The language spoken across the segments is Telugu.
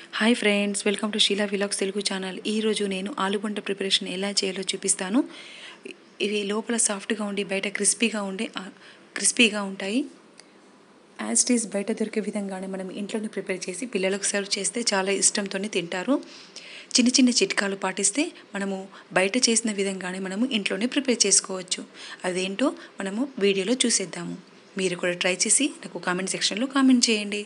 hi friends welcome to Sheela vlogs Telugu channel ఈరోజు నేను ఆలుబండ ప్రిపరేషన్ ఎలా చేయాలో చూపిస్తాను ఇవి లోపల సాఫ్ట్గా ఉండి బయట క్రిస్పీగా ఉండి క్రిస్పీగా ఉంటాయి యాజ్ ఇట్ ఈస్ బయట దొరికే విధంగానే మనం ఇంట్లోనే ప్రిపేర్ చేసి పిల్లలకు సర్వ్ చేస్తే చాలా ఇష్టంతోనే తింటారు చిన్న చిన్న చిట్కాలు పాటిస్తే మనము బయట చేసిన విధంగానే మనము ఇంట్లోనే ప్రిపేర్ చేసుకోవచ్చు అదేంటో మనము వీడియోలో చూసేద్దాము మీరు కూడా ట్రై చేసి నాకు కామెంట్ సెక్షన్లో కామెంట్ చేయండి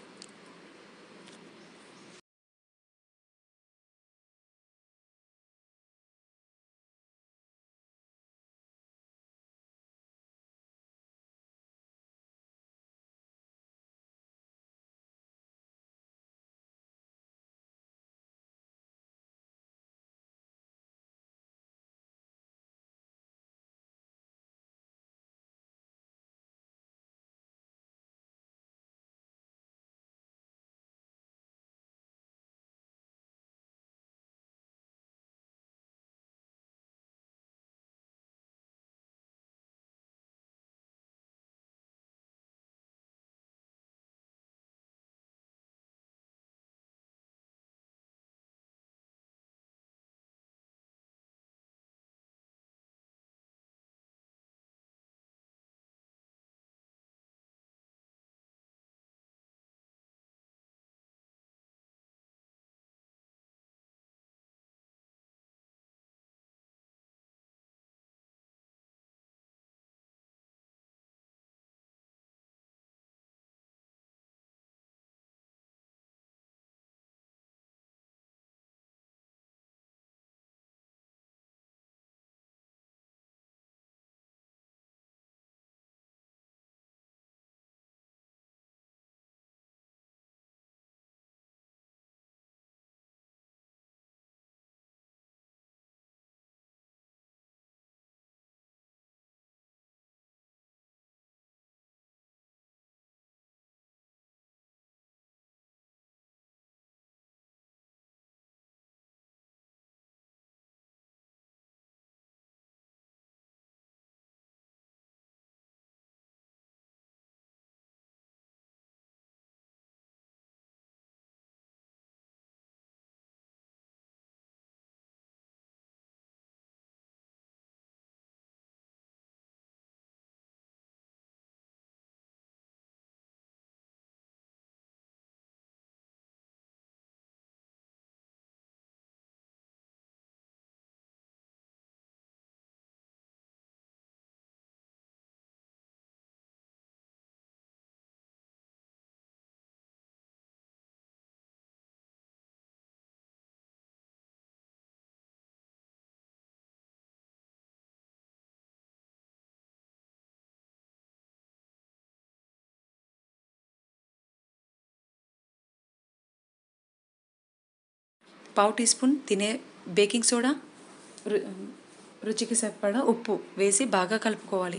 పావు టీ స్పూన్ తినే బేకింగ్ సోడా రు రుచికి సరిపడా ఉప్పు వేసి బాగా కలుపుకోవాలి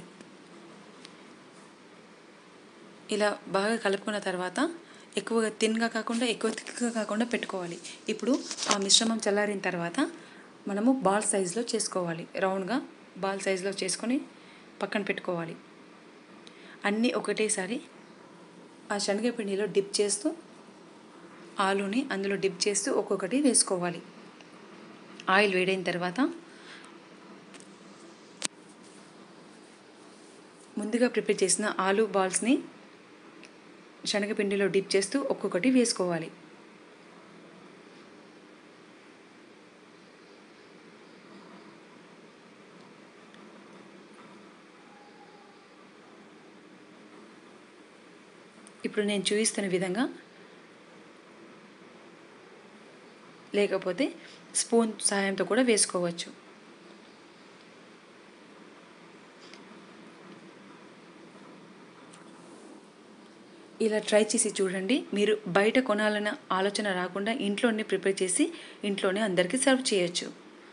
ఇలా బాగా కలుపుకున్న తర్వాత ఎక్కువగా తిన్గా కాకుండా ఎక్కువ థిక్గా కాకుండా పెట్టుకోవాలి ఇప్పుడు ఆ మిశ్రమం చల్లారిన తర్వాత మనము బాల్ సైజులో చేసుకోవాలి రౌండ్గా బాల్ సైజులో చేసుకొని పక్కన పెట్టుకోవాలి అన్నీ ఒకటేసారి ఆ శనగపిండిలో డిప్ చేస్తూ ఆలుని అందులో డిప్ చేస్తూ ఒక్కొక్కటి వేసుకోవాలి ఆయిల్ వేడైన తర్వాత ముందుగా ప్రిపేర్ చేసిన ఆలు బాల్స్ని శనగపిండిలో డిప్ చేస్తూ ఒక్కొక్కటి వేసుకోవాలి ఇప్పుడు నేను చూపిస్తున్న విధంగా లేకపోతే స్పూన్ సహాయంతో కూడా వేసుకోవచ్చు ఇలా ట్రై చేసి చూడండి మీరు బయట కొనాలన్న ఆలోచన రాకుండా ఇంట్లోనే ప్రిపేర్ చేసి ఇంట్లోనే అందరికీ సర్వ్ చేయొచ్చు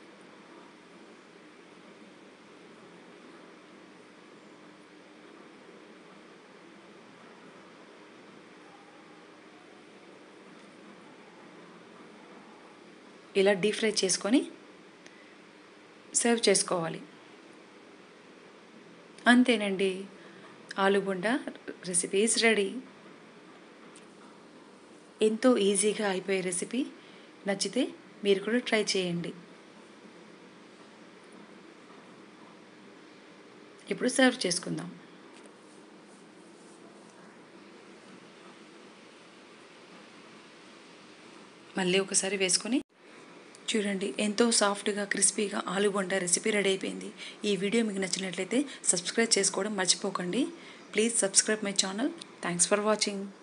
ఇలా డీప్ ఫ్రై చేసుకొని సర్వ్ చేసుకోవాలి అంతేనండి ఆలుగుండ రెసిపీ ఈజ్ రెడీ ఎంతో ఈజీగా అయిపోయే రెసిపీ నచ్చితే మీరు కూడా ట్రై చేయండి ఇప్పుడు సర్వ్ చేసుకుందాం మళ్ళీ ఒకసారి వేసుకొని చూడండి ఎంతో సాఫ్ట్గా క్రిస్పీగా ఆలు బొండా రెసిపీ రెడీ అయిపోయింది ఈ వీడియో మీకు నచ్చినట్లయితే సబ్స్క్రైబ్ చేసుకోవడం మర్చిపోకండి please subscribe my channel thanks for watching